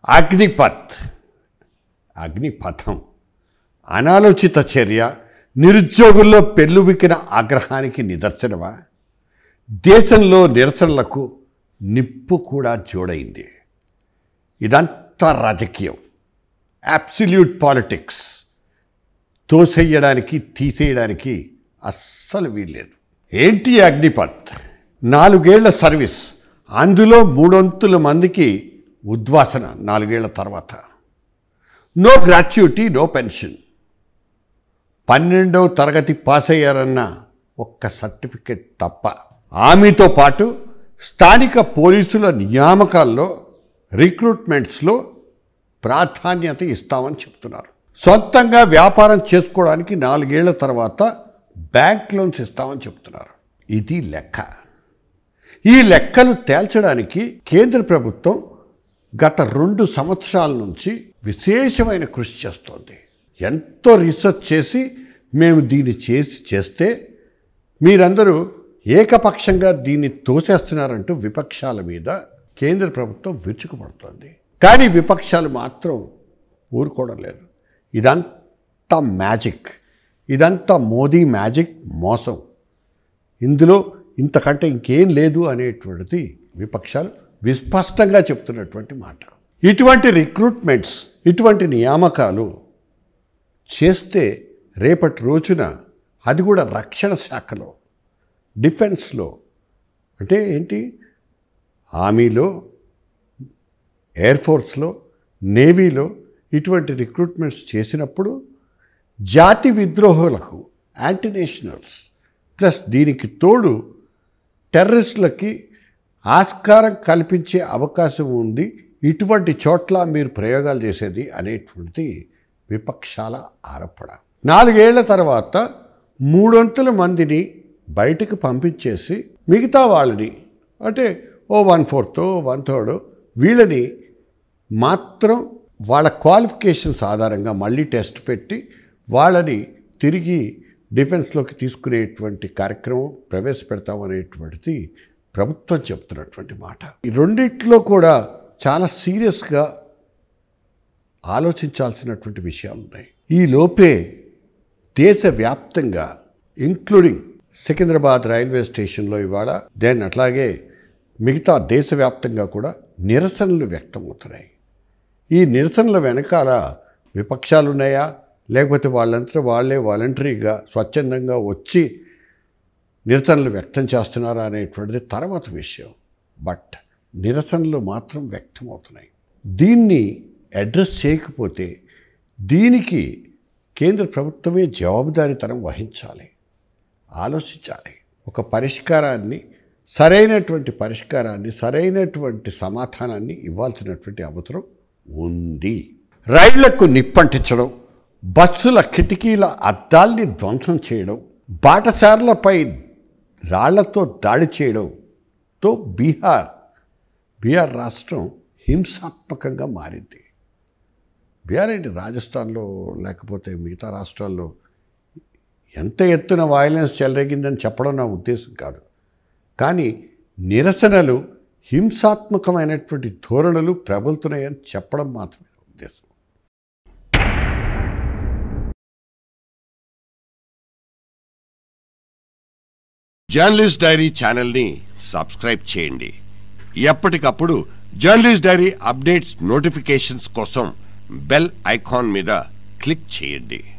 అగ్నిపత్ అగ్నిపథం అనాలోచిత చర్య నిరుద్యోగుల్లో పెళ్ళుబికిన ఆగ్రహానికి నిదర్శనమా దేశంలో నిరసనలకు నిప్పు కూడా జోడైంది ఇదంతా రాజకీయం అబ్సల్యూట్ పాలిటిక్స్ తోసేయడానికి తీసేయడానికి అస్సలు వీల్లేదు ఏంటి అగ్నిపత్ నాలుగేళ్ల సర్వీస్ అందులో మూడొంతుల మందికి ఉద్వాసన నాలుగేళ్ల తర్వాత నో గ్రాట్యుటీ నో పెన్షన్ పన్నెండవ తరగతి పాస్ అయ్యారన్న ఒక్క సర్టిఫికెట్ తప్ప ఆమెతో పాటు స్థానిక పోలీసుల నియామకాల్లో రిక్రూట్మెంట్స్లో ప్రాధాన్యత ఇస్తామని చెప్తున్నారు సొంతంగా వ్యాపారం చేసుకోవడానికి నాలుగేళ్ల తర్వాత బ్యాంక్ లోన్స్ ఇస్తామని చెప్తున్నారు ఇది లెక్క ఈ లెక్కలు తేల్చడానికి కేంద్ర ప్రభుత్వం గత రెండు సంవత్సరాల నుంచి విశేషమైన కృషి చేస్తోంది ఎంతో రీసెర్చ్ చేసి మేము దీన్ని చేసి చేస్తే మీరందరూ ఏకపక్షంగా దీన్ని తోసేస్తున్నారంటూ విపక్షాల మీద కేంద్ర ప్రభుత్వం విరుచుకుపడుతోంది కానీ విపక్షాలు మాత్రం ఊరుకోవడం లేదు ఇదంతా మ్యాజిక్ ఇదంతా మోదీ మ్యాజిక్ మోసం ఇందులో ఇంతకంటే ఇంకేం లేదు అనేటువంటిది విపక్షాలు విస్పష్టంగా చెప్తున్నటువంటి మాట ఇటువంటి రిక్రూట్మెంట్స్ ఇటువంటి నియామకాలు చేస్తే రేపటి రోజున అది కూడా రక్షణ శాఖలో డిఫెన్స్లో అంటే ఏంటి ఆర్మీలో ఎయిర్ ఫోర్స్లో నేవీలో ఇటువంటి రిక్రూట్మెంట్స్ చేసినప్పుడు జాతి విద్రోహులకు యాంటీ నేషనల్స్ ప్లస్ దీనికి తోడు టెర్రరిస్టులకి ఆస్కారం కల్పించే అవకాశం ఉంది ఇటువంటి చోట్ల మీరు ప్రయోగాలు చేసేది అనేటువంటిది విపక్షాల ఆరోపణ నాలుగేళ్ల తర్వాత మూడొంతుల మందిని బయటకు పంపించేసి మిగతా వాళ్ళని అంటే ఓ వన్ ఫోర్త్ వన్ థర్డ్ వీళ్ళని మాత్రం వాళ్ళ క్వాలిఫికేషన్స్ ఆధారంగా మళ్ళీ టెస్ట్ పెట్టి వాళ్ళని తిరిగి డిఫెన్స్లోకి తీసుకునేటువంటి కార్యక్రమం ప్రవేశపెడతామనేటువంటిది ప్రభుత్వం చెప్తున్నటువంటి మాట ఈ రెండిట్లో కూడా చాలా సీరియస్గా ఆలోచించాల్సినటువంటి విషయాలు ఉన్నాయి ఈ లోపే దేశవ్యాప్తంగా ఇంక్లూడింగ్ సికింద్రాబాద్ రైల్వే స్టేషన్లో ఇవాళ దెన్ అట్లాగే మిగతా దేశవ్యాప్తంగా కూడా నిరసనలు వ్యక్తమవుతున్నాయి ఈ నిరసనల వెనకాల విపక్షాలు ఉన్నాయా లేకపోతే వాళ్ళంతా వాళ్ళే వాలంటరీగా స్వచ్ఛందంగా వచ్చి నిరసనలు వ్యక్తం చేస్తున్నారా అనేటువంటిది తర్వాత విషయం బట్ నిరసనలు మాత్రం వ్యక్తమవుతున్నాయి దీన్ని అడ్రస్ చేయకపోతే దీనికి కేంద్ర ప్రభుత్వమే జవాబుదారీతనం వహించాలి ఆలోచించాలి ఒక పరిష్కారాన్ని సరైనటువంటి పరిష్కారాన్ని సరైనటువంటి సమాధానాన్ని ఇవ్వాల్సినటువంటి అవసరం ఉంది రైళ్లకు నిప్పంటించడం బస్సుల కిటికీల అద్దాల్ని ధ్వంసం చేయడం బాటసార్లపై రాళ్లతో దాడి చేయడంతో బీహార్ బీహార్ రాష్ట్రం హింసాత్మకంగా మారింది బీహార్ ఏంటి రాజస్థాన్లో లేకపోతే మిగతా రాష్ట్రాల్లో ఎంత ఎత్తున వైలెన్స్ చెలరేగిందని చెప్పడం నా ఉద్దేశం కాదు కానీ నిరసనలు హింసాత్మకమైనటువంటి ధోరణులు ప్రబలుతున్నాయని చెప్పడం మాత్రమే నా ఉద్దేశం జర్నలిస్ట్ డైరీ ఛానల్ని సబ్స్క్రైబ్ చేయండి ఎప్పటికప్పుడు జర్నలిస్ట్ డైరీ అప్డేట్స్ నోటిఫికేషన్స్ కోసం బెల్ ఐకాన్ మీద క్లిక్ చేయండి